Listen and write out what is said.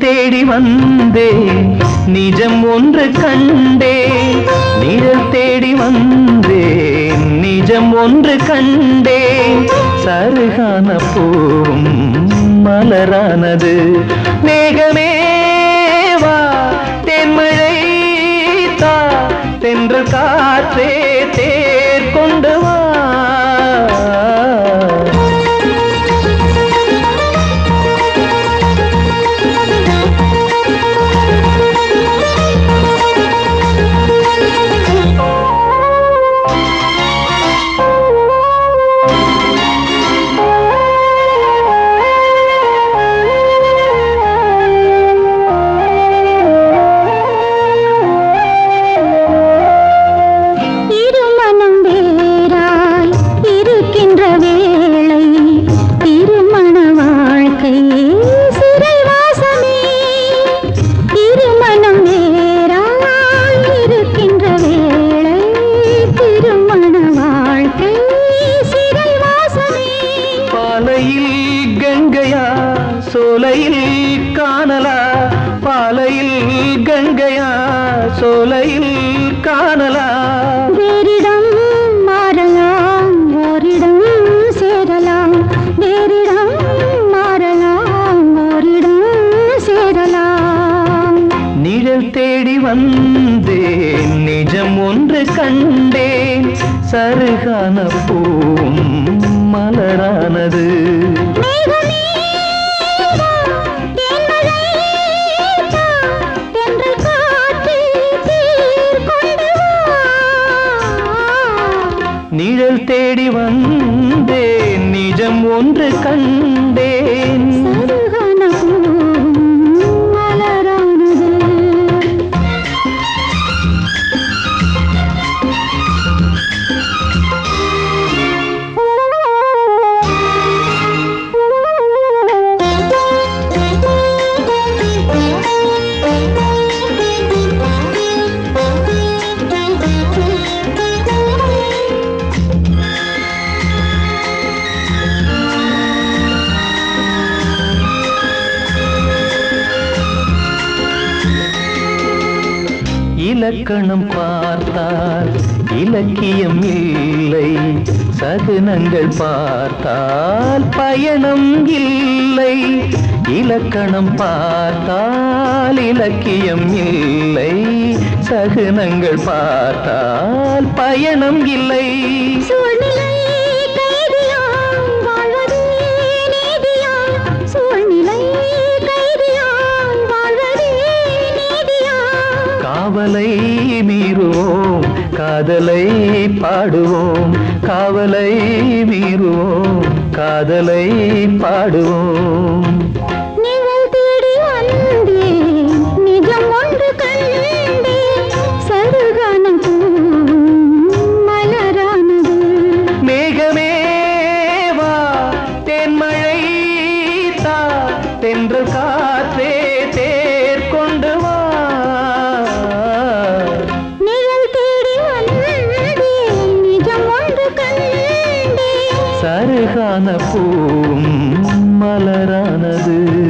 தேடி வந்தே நிஜம் ஒன்று கண்டே நிழல் தேடி வந்தே நிஜம் ஒன்று கண்டே சருகான பூவும் மலரானது மேகமே வா தென்மழை தா தென்றல் காற்றே தேர் கொண்டு வா இருமனம் வேறாய் இருக்கின்ற வேளை திருமண வாழ்க்கை சிறைவாசமே இருமனம் வேறாய் இருக்கின்ற வேளை திருமண வாழ்க்கை சிறைவாசமே பாலையில் கங்கையா சோலையில் காணலா பாலையில் கங்கையா சோலையில் காணலா வேறிடம் மாறலாம் ஓரிடம் சேரலாம் வேறிடம் மாறலாம் ஓரிடம் சேரலாம் நிழல் தேடி வந்தேன் நிஜம் ஒன்று கண்டேன் சருகான பூவும் மலரானது மேகமே வா, தேன்மழை தா, தென்றல் காற்றே தேர் கொண்டு வா. நிழல் தேடி வந்தேன் நிஜம் ஒன்று கண்டேன் சருகான பூவும் மலரானது இலக்கணம் பார்த்தால் இலக்கியம் இல்லை சகுனங்கள் பார்த்தால் பயணம் இல்லை இலக்கணம் பார்த்தால் இலக்கியம் இல்லை சகுனங்கள் பார்த்தால் பயணம் இல்லை சூழ்நிலை கைதியாய் வாழ்வதே நீதியா சூழ்நிலை கைதியாய் வாழ்வதே நீதியா காவலை மீறுவோம் காதலை பாடுவோம் காவலை மீறுவோம் காதலை பாடுவோம் நிழல் தேடி வந்தேன் நிஜம் ஒன்று கண்டேன் சருகான பூவும் மலரானது மேகமே வா தென்மழை தா தென்றல் காற்றே தேர் கொண்டு வா நிழல் தேடி வந்தேன் நிஜம் ஒன்று கண்டேன் சருகான பூவும் மலரானது